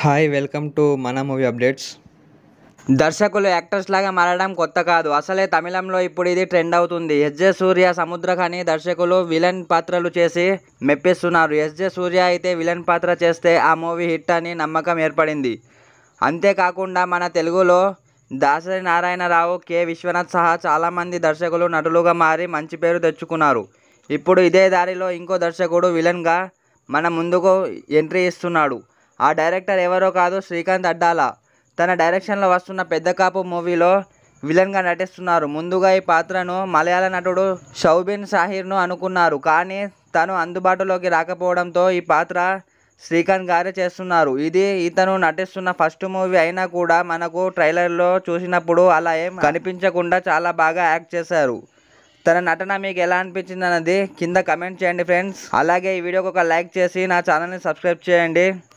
hi welcome to మన movie updates దర్శకులు actors లాగా మారడం కొత్త కాదు అసలే తమిళంలో ఇప్పుడు ఇది ట్రెండ్ అవుతుంది ఎస్జే సూర్య సముద్రఖని దర్శకులు విలన్ పాత్రలు చేసి మెప్పిస్తున్నారు ఎస్జే సూర్య అయితే విలన్ పాత్ర చేస్తే ఆ మూవీ హిట్ అని నమ్మకం ఏర్పడింది అంతేకాకుండా మన తెలుగులో దాసరి నారాయణరావు కె విశ్వనాథ్ సహా చాలామంది దర్శకులు నటులుగా మారి మంచి పేరు తెచ్చుకున్నారు ఇప్పుడు ఇదే దారిలో ఇంకో దర్శకుడు విలన్గా మన ముందుకు ఎంట్రీ ఇస్తున్నాడు ఆ డైరెక్టర్ ఎవరో కాదు శ్రీకాంత్ అడ్డాల తన డైరెక్షన్లో వస్తున్న పెద్ద కాపు మూవీలో విలన్గా నటిస్తున్నారు ముందుగా ఈ పాత్రను మలయాళ నటుడు షౌబిన్ సాహిర్ను అనుకున్నారు కానీ తను అందుబాటులోకి రాకపోవడంతో ఈ పాత్ర శ్రీకాంత్ గారే చేస్తున్నారు ఇది ఇతను నటిస్తున్న ఫస్ట్ మూవీ అయినా కూడా మనకు ట్రైలర్లో చూసినప్పుడు అలా ఏం కనిపించకుండా చాలా బాగా యాక్ట్ చేశారు తన నటన మీకు ఎలా అనిపించింది అన్నది కింద కమెంట్ చేయండి ఫ్రెండ్స్ అలాగే ఈ వీడియోకి ఒక లైక్ చేసి నా ఛానల్ని సబ్స్క్రైబ్ చేయండి